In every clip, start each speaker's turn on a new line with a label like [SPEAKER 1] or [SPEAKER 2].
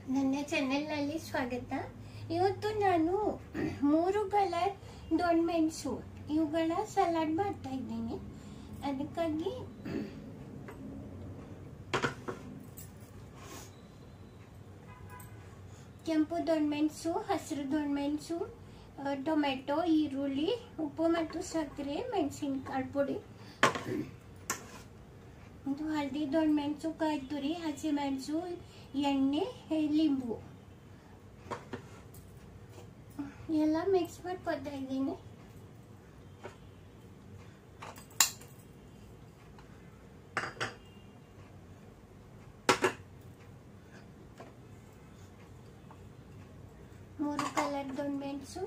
[SPEAKER 1] ನನ್ನ ಚಾನೆಲ್ನಲ್ಲಿ ಸ್ವಾಗತ ಇವತ್ತು ನಾನು ಮೂರು ಕಲರ್ ದೊಣ್ಣಮೆಣಸು ಇವುಗಳ ಸಲಾಡ್ ಮಾಡ್ತಾ ಇದ್ದೀನಿ ಅದಕ್ಕಾಗಿ ಕೆಂಪು ದೊಣ್ಣಮೆಣಸು ಹಸಿರು ದೊಣ್ಣಮೆಣಸು ಆ, ಟೊಮೆಟೊ ಈರುಳ್ಳಿ ಉಪ್ಪು ಮತ್ತು ಸಕ್ಕರೆ ಮೆಣಸಿನಕಾಳು ಪುಡಿ ಇದು ಹಳದಿ ದೊಣ್ಣಮೆಣಸು ಕಾಯಿ ತುರಿ ಹಸಿಮೆಣಸು ಎಣ್ಣೆ ಲಿಂಬು ಎಲ್ಲ ಮಿಕ್ಸ್ ಮಾಡ್ಕೊತಾ ಇದ್ದೀನಿ ಮೂರು ಕಲರ್ ದೊಣ್ಣಮೆಣಸು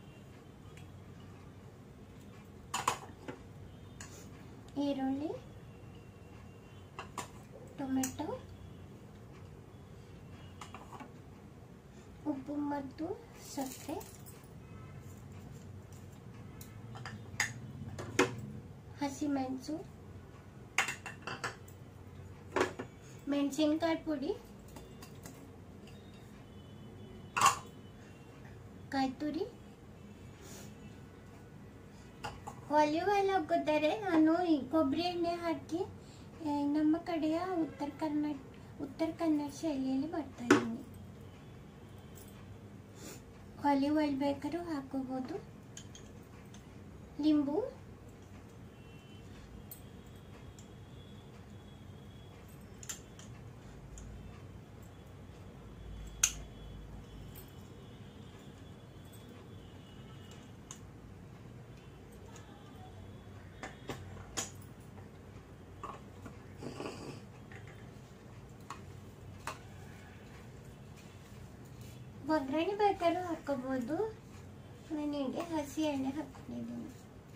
[SPEAKER 1] ಈರುಳ್ಳಿ ಟೊಮೆಟೊ ಉಪ್ಪು ಮತ್ತು ಸಕ್ಕರೆ ಹಸಿಮೆಣಸು ಮೆಣಸಿನ್ಕಾಯಿ ಪುಡಿ ಕಾಯಿ ತುರಿ ಒಲಿವ್ ಆಯಿಲ್ ಹಾಕೋತಾರೆ ನಾನು ಈ ಕೊಬ್ಬರಿ ಎಣ್ಣೆ ಹಾಕಿ ಆ, ನಮ್ಮ ಕಡೆಯ ಉತ್ತರ ಕನ್ನಡ ಉತ್ತರ ಕನ್ನಡ ಶೈಲಿಯಲ್ಲಿ ಮಾಡ್ತಾ ಇದ್ದೀನಿ ಒಲಿವ್ ಆಯಿಲ್ ಬೇಕಾದ್ರೂ ಹಾಕೋಬೋದು ಲಿಂಬು ಒಗ್ಗರಣೆ ಬೇಕಾದ್ರೂ ಹಾಕೋಬೋದು ನನಗೆ ಹಸಿ ಎಣ್ಣೆ ಹಾಕೊಂಡಿದ್ದೀನಿ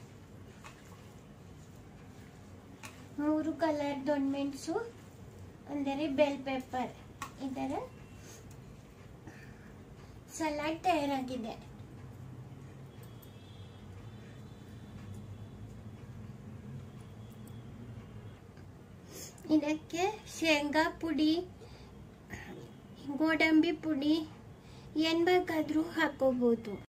[SPEAKER 1] ಮೂರು ಕಲರ್ ದೊಣ್ಣಮೆಣಸು ಅಂದರೆ ಬೆಲ್ ಪೆಪ್ಪರ್ ಇದರ ಸಲಾಡ್ ತಯಾರಾಗಿದೆ ಇದಕ್ಕೆ ಶೇಂಗಾ ಪುಡಿ ಗೋಡಂಬಿ ಪುಡಿ ಏನು ಬೇಕಾದರೂ ಹಾಕೋಬೋದು